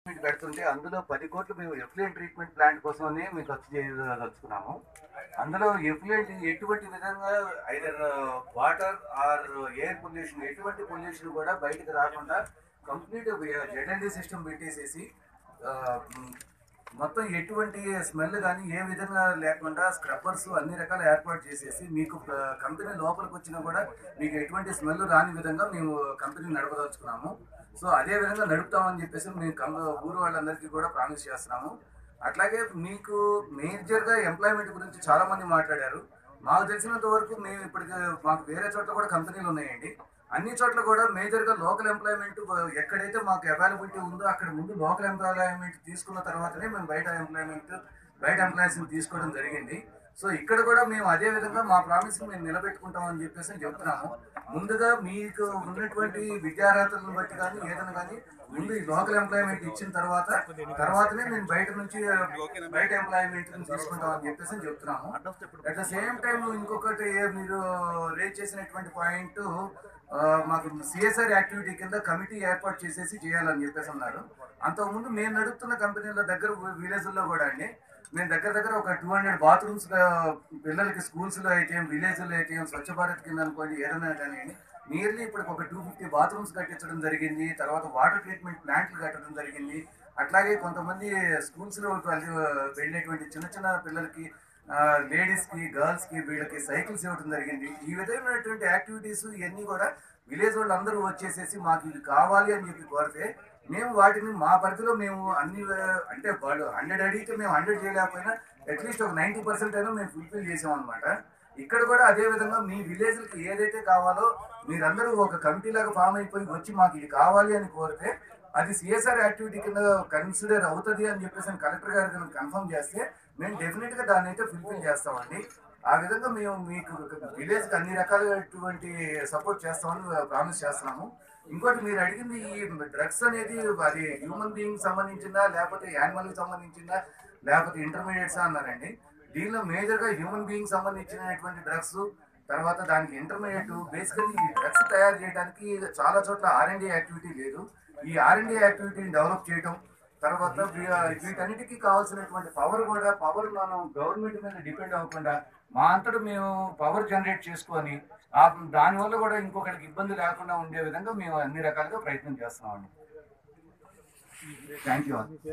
treatment పెడుతుంటే అందులో పది కోట్లు మేము ఎఫ్లూయెంట్ ట్రీట్మెంట్ ప్లాంట్ కోసమని మీకు వచ్చి చేయదలుచుకున్నాము అందులో ఎఫ్లూయెంట్ ఎటువంటి విధంగా either water or air pollution ఎటువంటి పొల్యూషన్ కూడా బయటకు రాకుండా కంప్లీట్ జెడెండీ సిస్టమ్ పెట్టేసేసి ఆ, మ్, మొత్తం ఎటువంటి స్మెల్ కానీ ఏ విధంగా లేకుండా స్క్రబ్బర్స్ అన్ని రకాల ఏర్పాటు చేసేసి మీకు కంపెనీ లోపలికి వచ్చినా కూడా మీకు ఎటువంటి స్మెల్ రాని విధంగా మేము కంపెనీ నడపదలుచుకున్నాము సో అదే విధంగా నడుపుతామని చెప్పేసి మేము కం- ఊరు వాళ్ళందరికీ కూడా ప్రామిస్ చేస్తున్నాము అట్లాగే మీకు మేజర్గా ఎంప్లాయ్మెంట్ గురించి చాలా మంది మాట్లాడారు మాకు తెలిసినంత వరకు మేము ఇప్పటికి మాకు వేరే చోట్ల కూడా కంపెనీలు ఉన్నాయండి అన్ని చోట్ల కూడా మేజర్గా లోకల్ ఎంప్లాయ్మెంట్ ఎక్కడైతే మాకు అవైలబిలిటీ ఉందో అక్కడ ముందు లోకల్ ఎంప్లాయ్మెంట్ తీసుకున్న తర్వాతనే మేము బయట ఎంప్లాయ్మెంట్ బయట ఎంప్లాయీస్ని తీసుకోవడం జరిగింది సో ఇక్కడ కూడా మేము అదే విధంగా మా ప్రామిస్ మేము నిలబెట్టుకుంటామని చెప్పేసి అని చెప్తున్నాము ముందుగా మీకు ఉన్నటువంటి విద్యార్హతలను బట్టి కానీ ఏదైనా కానీ ముందు ఈ లోకల్ ఎంప్లాయ్మెంట్ ఇచ్చిన తర్వాత తర్వాతనే మేము బయట నుంచి బయట ఎంప్లాయ్మెంట్ తీసుకుంటామని చెప్పేసి అని చెప్తున్నాము అట్ ద సేమ్ టైం ఇంకొకటి మీరు రేజ్ చేసినటువంటి పాయింట్ మాకు సిఎస్ఆర్ యాక్టివిటీ కింద కమిటీ ఏర్పాటు చేసేసి చేయాలని చెప్పేసి అన్నారు అంతకుముందు మేము నడుపుతున్న కంపెనీల దగ్గర విలేజ్లో కూడా అండి మేము దగ్గర దగ్గర ఒక టూ హండ్రెడ్ బాత్రూమ్స్ పిల్లలకి స్కూల్స్లో అయితే విలేజ్లో అయితే స్వచ్ఛ భారత్ కింద అనుకోండి ఏదైనా కానీ నియర్లీ ఇప్పుడు ఒక టూ ఫిఫ్టీ బాత్రూమ్స్ కట్టించడం జరిగింది తర్వాత వాటర్ ట్రీట్మెంట్ ప్లాంట్లు కట్టడం జరిగింది అట్లాగే కొంతమంది స్కూల్స్లో వెళ్ళేటువంటి చిన్న చిన్న పిల్లలకి లేడీస్కి గర్ల్స్కి వీళ్ళకి సైకిల్స్ ఇవ్వడం జరిగింది ఈ విధమైనటువంటి యాక్టివిటీస్ ఇవన్నీ కూడా విలేజ్ వాళ్ళు అందరూ వచ్చేసేసి మాకు ఇది కావాలి అని చెప్పి కోరితే మేము వాటిని మా పరిధిలో మేము అన్ని వే- అంటే వాళ్ళు హండ్రెడ్ అడిగితే మేము హండ్రెడ్ చేయలేకపోయినా అట్లీస్ట్ ఒక నైంటీ పర్సెంట్ అయినా మేము ఫుల్ఫిల్ చేసాం అనమాట ఇక్కడ కూడా అదే విధంగా మీ విలేజ్కి ఏదైతే కావాలో మీరందరూ ఒక కమిటీ లాగా ఫామ్ అయిపోయి వచ్చి మాకు ఇది కావాలి అని కోరితే అది సిఎస్ఆర్ యాక్టివిటీ కింద కన్సిడర్ అవుతుంది అని చెప్పేసి అని కలెక్టర్ గారు కనుక కన్ఫర్మ్ చేస్తే మేము డెఫినెట్ గా దాన్ని అయితే ఫుల్ఫిల్ చేస్తామండి ఆ విధంగా మేము మీకు విలేజ్ కి అన్ని రకాలైనటువంటి సపోర్ట్ చేస్తామని ప్రామిస్ చేస్తున్నాము ఇంకోటి మీరు అడిగింది ఈ డ్రగ్స్ అనేది అది హ్యూమన్ బీయింగ్ సంబంధించిందా లేకపోతే యానిమల్ కి సంబంధించిందా లేకపోతే ఇంటర్మీడియట్స్ అన్నారండి దీనిలో మేజర్ గా హ్యూమన్ బీయింగ్ సంబంధించినటువంటి డ్రగ్స్ తర్వాత దానికి ఇంటర్మీడియట్ బేసికల్లీ ఈ డ్రగ్స్ తయారు చేయడానికి చాలా చోట్ల ఆర్ఎండి యాక్టివిటీ లేదు ఈ ఆర్ఎండి యాక్టివిటీని డెవలప్ చేయడం తర్వాత వీ- వీటన్నిటికీ కావాల్సినటువంటి పవర్ కూడా పవర్ మనం గవర్నమెంట్ మీద డిపెండ్ అవ్వకుండా మా అంతటా మేము పవర్ జనరేట్ చేసుకొని ఆ దానివల్ల కూడా ఇంకొకరికి ఇబ్బంది లేకుండా ఉండే విధంగా మేము అన్ని రకాలుగా ప్రయత్నం చేస్తున్నామండి థ్యాంక్ యూ